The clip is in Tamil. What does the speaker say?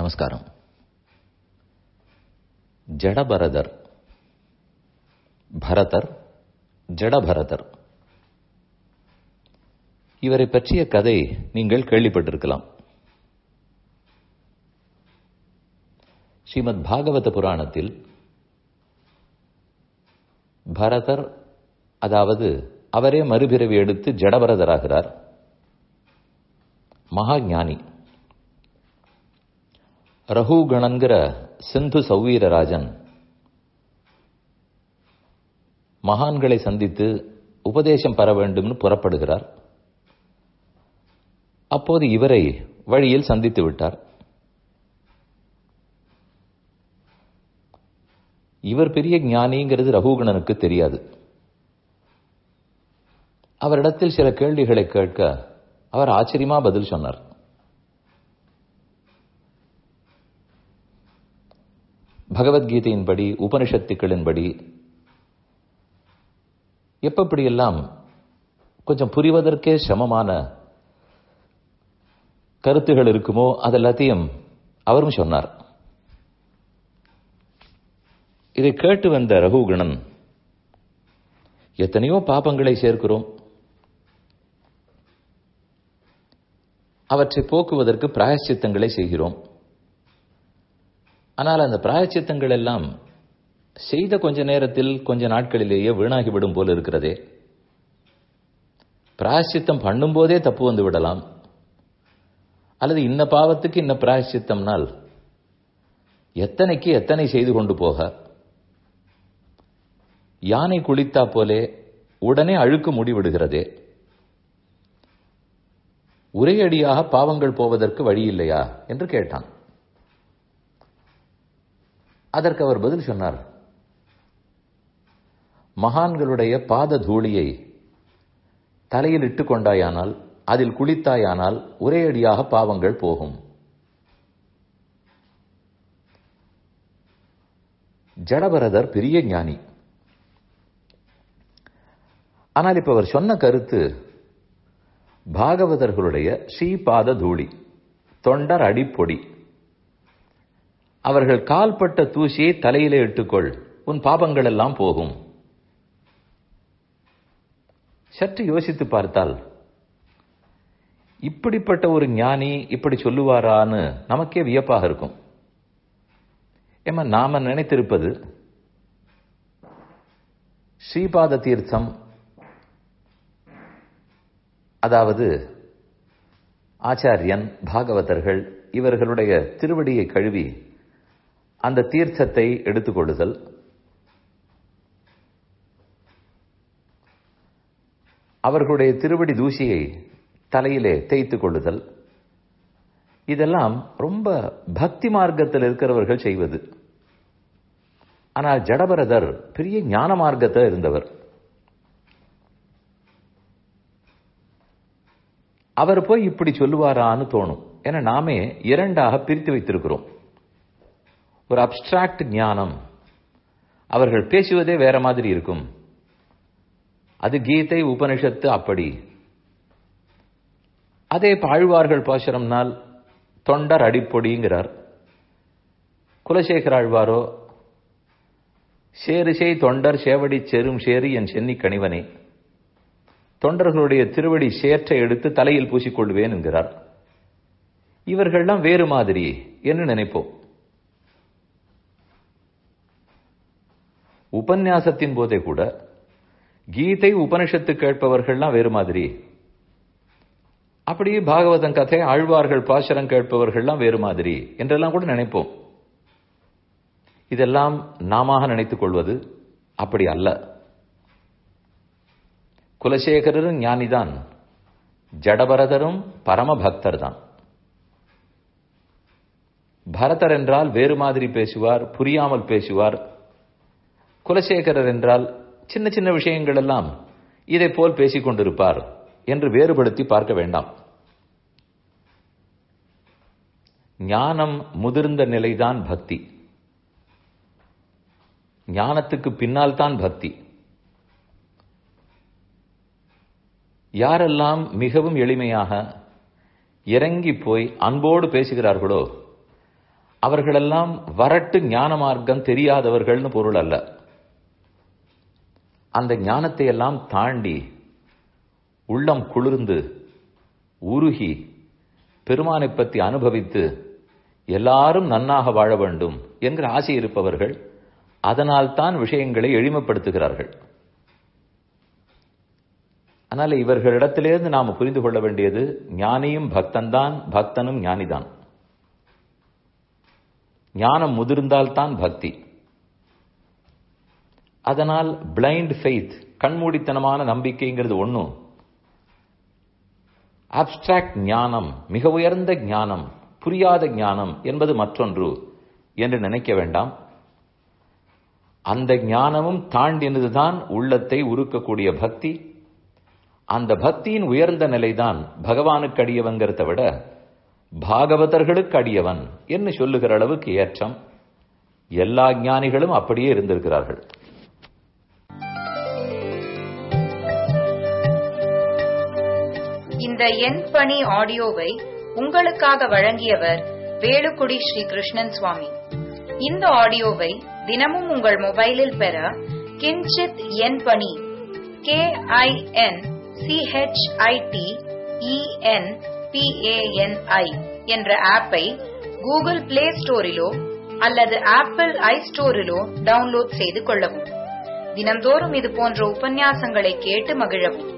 நமஸ்காரம் ஜடபரதர் பரதர் ஜடபரதர் இவரை பற்றிய கதை நீங்கள் கேள்விப்பட்டிருக்கலாம் ஸ்ரீமத் பாகவத புராணத்தில் பரதர் அதாவது அவரே மறுபிறவி எடுத்து ஜடபரதராகிறார் மகா ஞானி ரகுகணன்கிற சிந்து சௌவீரராஜன் மகான்களை சந்தித்து உபதேசம் பெற வேண்டும்னு புறப்படுகிறார் அப்போது இவரை வழியில் சந்தித்து விட்டார் இவர் பெரிய ஞானிங்கிறது ரகுகணனுக்கு தெரியாது அவரிடத்தில் சில கேள்விகளை கேட்க அவர் ஆச்சரியமா பதில் சொன்னார் பகவத்கீதையின்படி உபனிஷத்துக்களின்படி எப்படியெல்லாம் கொஞ்சம் புரிவதற்கே சிரமமான கருத்துகள் இருக்குமோ அதெல்லாத்தையும் அவரும் சொன்னார் இதை கேட்டு வந்த ரகுகணன் எத்தனையோ பாபங்களை சேர்க்கிறோம் அவற்றை போக்குவதற்கு பிராயச்சித்தங்களை செய்கிறோம் ஆனால் அந்த பிராயச்சித்தங்கள் எல்லாம் செய்த கொஞ்ச நேரத்தில் கொஞ்ச நாட்களிலேயே வீணாகிவிடும் போல இருக்கிறதே பிராயச்சித்தம் பண்ணும்போதே தப்பு வந்து விடலாம் அல்லது இன்ன பாவத்துக்கு இன்ன பிராயச்சித்தம்னால் எத்தனைக்கு எத்தனை செய்து கொண்டு போக யானை குளித்தா போலே உடனே அழுக்கு முடிவிடுகிறதே ஒரே அடியாக பாவங்கள் போவதற்கு வழி இல்லையா என்று கேட்டான் அதற்கு அவர் பதில் சொன்னார் மகான்களுடைய பாத தூளியை தலையில் இட்டுக் கொண்டாயானால் அதில் குளித்தாயானால் ஒரே அடியாக பாவங்கள் போகும் ஜடபரதர் பெரிய ஞானி ஆனால் இப்ப அவர் சொன்ன கருத்து பாகவதர்களுடைய ஸ்ரீபாத தூளி தொண்டர் அடிப்பொடி அவர்கள் கால்பட்ட தூசியை தலையிலே இட்டுக்கொள் உன் பாபங்கள் எல்லாம் போகும் சற்று யோசித்து பார்த்தால் இப்படிப்பட்ட ஒரு ஞானி இப்படி சொல்லுவாரான்னு நமக்கே வியப்பாக இருக்கும் ஏமா நாம நினைத்திருப்பது ஸ்ரீபாத தீர்த்தம் அதாவது ஆச்சாரியன் பாகவதர்கள் இவர்களுடைய திருவடியை கழுவி அந்த தீர்த்தத்தை எடுத்துக்கொள்ளுதல் அவர்களுடைய திருவடி தூசியை தலையிலே தேய்த்து கொள்ளுதல் இதெல்லாம் ரொம்ப பக்தி மார்க்கத்தில் இருக்கிறவர்கள் செய்வது ஆனால் ஜடபரதர் பெரிய ஞான மார்க்கத்தில் இருந்தவர் அவர் போய் இப்படி சொல்லுவாரான்னு தோணும் ஏன்னா நாமே இரண்டாக பிரித்து வைத்திருக்கிறோம் ஒரு அப்டிராக்ட் ஞானம் அவர்கள் பேசுவதே வேற மாதிரி இருக்கும் அது கீதை உபனிஷத்து அப்படி அதே ஆழ்வார்கள் பாசுரம்னால் தொண்டர் அடிப்பொடிங்கிறார் குலசேகர ஆழ்வாரோ சேரு செய் தொண்டர் சேவடி செரும் சேரு என் சென்னி கணிவனே தொண்டர்களுடைய திருவடி சேற்றை எடுத்து தலையில் பூசிக்கொள்வேன் என்கிறார் இவர்கள்லாம் வேறு மாதிரி என்று நினைப்போம் உபன்யாசத்தின் போதே கூட கீதை உபனிஷத்து கேட்பவர்கள்லாம் வேறு மாதிரி அப்படியே பாகவதன் கதை ஆழ்வார்கள் பாசரம் கேட்பவர்கள்லாம் வேறு மாதிரி என்றெல்லாம் கூட நினைப்போம் இதெல்லாம் நாம நினைத்துக் கொள்வது அப்படி அல்ல குலசேகரரும் ஞானிதான் ஜடபரதரும் பரம பக்தர் தான் பரதர் என்றால் வேறு மாதிரி பேசுவார் புரியாமல் பேசுவார் குலசேகரர் என்றால் சின்ன சின்ன விஷயங்கள் எல்லாம் இதை போல் பேசிக் கொண்டிருப்பார் என்று வேறுபடுத்தி பார்க்க வேண்டாம் ஞானம் முதிர்ந்த நிலைதான் பக்தி ஞானத்துக்கு பின்னால் தான் பக்தி யாரெல்லாம் மிகவும் எளிமையாக இறங்கி போய் அன்போடு பேசுகிறார்களோ அவர்களெல்லாம் வரட்டு ஞான மார்க்கம் தெரியாதவர்கள்னு பொருள் அல்ல அந்த ஞானத்தை எல்லாம் தாண்டி உள்ளம் குளிர்ந்து உருகி பெருமானை பற்றி அனுபவித்து எல்லாரும் நன்னாக வாழ வேண்டும் என்கிற ஆசை இருப்பவர்கள் அதனால் தான் விஷயங்களை எளிமைப்படுத்துகிறார்கள் ஆனால் இவர்களிடத்திலிருந்து நாம் புரிந்து கொள்ள வேண்டியது ஞானியும் பக்தன்தான் பக்தனும் ஞானிதான் ஞானம் முதிர்ந்தால்தான் பக்தி அதனால் பிளைண்ட் ஃபெய்த் கண்மூடித்தனமான நம்பிக்கைங்கிறது ஒன்றும் அப்டிராக்ட் ஞானம் மிக உயர்ந்த ஞானம் புரியாத ஞானம் என்பது மற்றொன்று என்று நினைக்க வேண்டாம் அந்த ஞானமும் தாண்டினதுதான் உள்ளத்தை உருக்கக்கூடிய பக்தி அந்த பக்தியின் உயர்ந்த நிலைதான் பகவானுக்கு அடியவங்கிறத விட பாகவதர்களுக்கு அடியவன் என்று சொல்லுகிற அளவுக்கு ஏற்றம் எல்லா ஞானிகளும் அப்படியே இருந்திருக்கிறார்கள் இந்த என் பணி ஆடியோவை உங்களுக்காக வழங்கியவர் வேலுக்குடி ஸ்ரீ கிருஷ்ணன் சுவாமி இந்த ஆடியோவை தினமும் உங்கள் மொபைலில் பெற கிஞ்சித் என் பணி கே ஐ என் சிஹெச்ஐடி இஎன் பிஏஎன்ஐ என்ற ஆப்பை கூகுள் பிளே ஸ்டோரிலோ அல்லது ஆப்பிள் ஐ ஸ்டோரிலோ டவுன்லோட் செய்து கொள்ளவும் தினந்தோறும் இது போன்ற உபன்யாசங்களை கேட்டு மகிழவும்